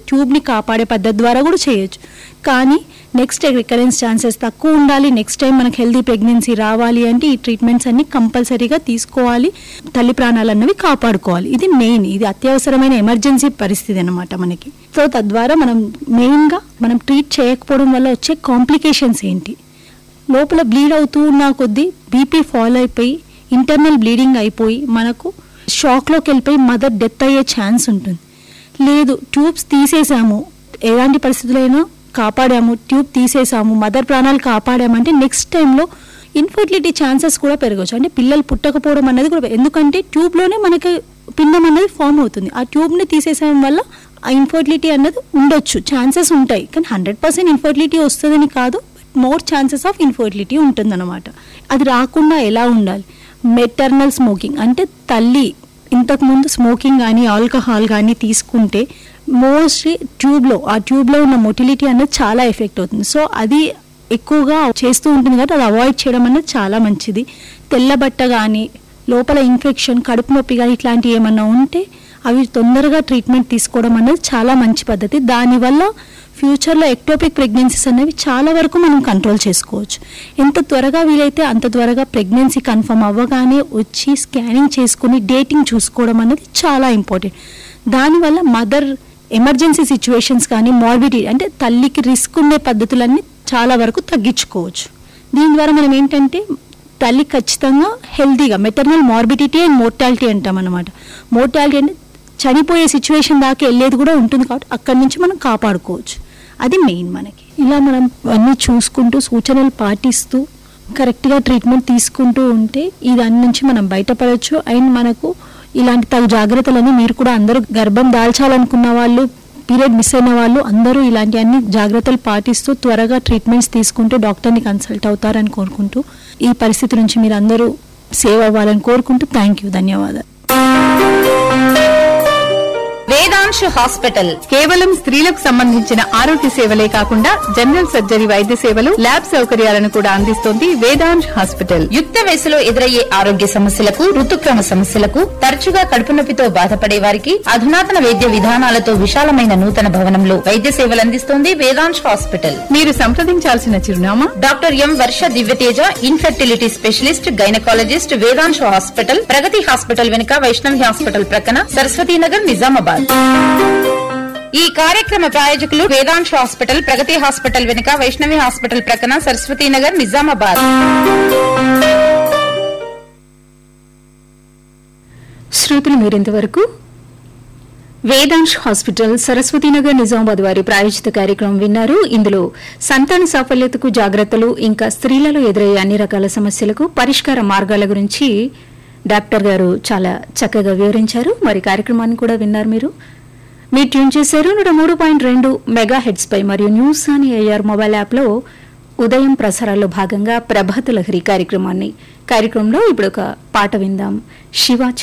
ట్యూబ్ని కాపాడే పద్ధతి ద్వారా కూడా చేయొచ్చు కానీ నెక్స్ట్ రికరెన్స్ ఛాన్సెస్ తక్కువ ఉండాలి నెక్స్ట్ టైం మనకు హెల్దీ ప్రెగ్నెన్సీ రావాలి అంటే ఈ ట్రీట్మెంట్స్ అన్ని కంపల్సరీగా తీసుకోవాలి తల్లి ప్రాణాలు అన్నవి కాపాడుకోవాలి ఇది మెయిన్ ఇది అత్యవసరమైన ఎమర్జెన్సీ పరిస్థితి అనమాట మనకి సో తద్వారా మనం మెయిన్గా మనం ట్రీట్ చేయకపోవడం వల్ల వచ్చే కాంప్లికేషన్స్ ఏంటి లోపల బ్లీడ్ అవుతూ ఉన్న కొద్దీ బీపీ ఫాల్ అయిపోయి ఇంటర్నల్ బ్లీడింగ్ అయిపోయి మనకు షాక్లోకి వెళ్ళిపోయి మదర్ డెత్ అయ్యే ఛాన్స్ ఉంటుంది లేదు ట్యూబ్స్ తీసేసాము ఎలాంటి పరిస్థితులైనా కాపాడాము ట్యూబ్ తీసేసాము మదర్ ప్రాణాలు కాపాడామంటే నెక్స్ట్ టైంలో ఇన్ఫర్టిలిటీ ఛాన్సెస్ కూడా పెరగవచ్చు అంటే పిల్లలు పుట్టకపోవడం అనేది కూడా ఎందుకంటే ట్యూబ్లోనే మనకి పిండం అనేది ఫామ్ అవుతుంది ఆ ట్యూబ్ని తీసేసాం వల్ల ఆ ఇన్ఫర్టిలిటీ అన్నది ఉండొచ్చు ఛాన్సెస్ ఉంటాయి కానీ హండ్రెడ్ పర్సెంట్ ఇన్ఫర్టిలిటీ వస్తుందని కాదు మోర్ ఛాన్సెస్ ఆఫ్ ఇన్ఫర్టిలిటీ ఉంటుందన్నమాట అది రాకుండా ఎలా ఉండాలి మెటర్నల్ స్మోకింగ్ అంటే తల్లి ఇంతకుముందు స్మోకింగ్ కానీ ఆల్కహాల్ కానీ తీసుకుంటే మోస్ట్లీ ట్యూబ్లో ఆ ట్యూబ్లో ఉన్న మొటిలిటీ అనేది చాలా ఎఫెక్ట్ అవుతుంది సో అది ఎక్కువగా చేస్తూ ఉంటుంది కాబట్టి అది అవాయిడ్ చేయడం అనేది చాలా మంచిది తెల్లబట్ట కానీ లోపల ఇన్ఫెక్షన్ కడుపు నొప్పి కానీ ఇట్లాంటివి ఏమన్నా ఉంటే అవి తొందరగా ట్రీట్మెంట్ తీసుకోవడం అనేది చాలా మంచి పద్ధతి దానివల్ల ఫ్యూచర్లో ఎక్టోపిక్ ప్రెగ్నెన్సీస్ అనేవి చాలా వరకు మనం కంట్రోల్ చేసుకోవచ్చు ఎంత త్వరగా వీలైతే అంత త్వరగా ప్రెగ్నెన్సీ కన్ఫర్మ్ అవ్వగానే వచ్చి స్కానింగ్ చేసుకుని డేటింగ్ చూసుకోవడం అనేది చాలా ఇంపార్టెంట్ దానివల్ల మదర్ ఎమర్జెన్సీ సిచ్యువేషన్స్ కానీ మార్బిడిటీ అంటే తల్లికి రిస్క్ ఉండే పద్ధతులన్నీ చాలా వరకు తగ్గించుకోవచ్చు దీని ద్వారా మనం ఏంటంటే తల్లి ఖచ్చితంగా హెల్తీగా మెటర్నల్ మార్బిడిటీ అండ్ మోర్టాలిటీ అంటాం అనమాట మోర్టాలిటీ అంటే చనిపోయే సిచ్యువేషన్ దాకా వెళ్ళేది కూడా ఉంటుంది కాబట్టి అక్కడి నుంచి మనం కాపాడుకోవచ్చు అది మెయిన్ మనకి ఇలా మనం అన్నీ చూసుకుంటూ సూచనలు పాటిస్తూ కరెక్ట్గా ట్రీట్మెంట్ తీసుకుంటూ ఉంటే ఈ దాని నుంచి మనం బయటపడవచ్చు అండ్ మనకు ఇలాంటి తగు జాగ్రత్తలని మీరు కూడా అందరూ గర్భం దాల్చాలనుకున్న వాళ్ళు పీరియడ్ మిస్ అయిన వాళ్ళు అందరూ ఇలాంటి అన్ని జాగ్రత్తలు పాటిస్తూ త్వరగా ట్రీట్మెంట్స్ తీసుకుంటూ డాక్టర్ని కన్సల్ట్ అవుతారని కోరుకుంటూ ఈ పరిస్థితి నుంచి మీరు అందరూ సేవ్ అవ్వాలని కోరుకుంటూ థ్యాంక్ యూ ధన్యవాదాలు వేదాంశు హాస్పిటల్ కేవలం స్త్రీలకు సంబంధించిన ఆరోగ్య సేవలే కాకుండా జనరల్ సర్జరీ వైద్య సేవలు ల్యాబ్ సౌకర్యాలను కూడా అందిస్తోంది వేదాంశ్ హాస్పిటల్ యుక్త వయసులో ఎదురయ్యే ఆరోగ్య సమస్యలకు ఋతుక్రమ సమస్యలకు తరచుగా కడుపు నొప్పితో బాధపడే వారికి అధునాతన వైద్య విధానాలతో విశాలమైన నూతన భవనంలో వైద్య సేవలు అందిస్తోంది వేదాంశ్ హాస్పిటల్ మీరు సంప్రదించాల్సిన చిరునామా doctor M Varsha Divyateja infertility specialist gynaecologist Vedamshu hospital Pragathi hospital వెనుక వైష్ణవి హాస్పిటల్ ప్రక్కన సరస్వతీనగర్ నిజామాబాద్ ఈ కార్యక్రమ ప్రాయోజకులు వేదాంశు హాస్పిటల్ ప్రగతి హాస్పిటల్ వెనుక వైష్ణవి హాస్పిటల్ ప్రక్కన సరస్వతీనగర్ నిజామాబాద్ శ్రోతలు మీరింతవరకు వేదాంశ్ హాస్పిటల్ సరస్వతీనగర్ నిజామాబాద్ వారి ప్రాయోజిత కార్యక్రమం విన్నారు ఇందులో సంతాన సాఫల్యతకు జాగ్రత్తలు ఇంకా స్త్రీలలో ఎదురయ్యే అన్ని రకాల సమస్యలకు పరిష్కార మార్గాల గురించి డాక్టర్ గారు చాలా చక్కగా వివరించారు మరి కార్యక్రమాన్ని కూడా విన్నారు మీరు మీరు ట్యూన్ చేశారు నూట మూడు పాయింట్ రెండు మెగా హెడ్స్ పై మరియు న్యూస్ అని ఏఆర్ మొబైల్ యాప్లో ఉదయం ప్రసారాల్లో భాగంగా ప్రభాత లహరి కార్యక్రమాన్ని కార్యక్రమంలో ఇప్పుడు ఒక పాట విందాం శివ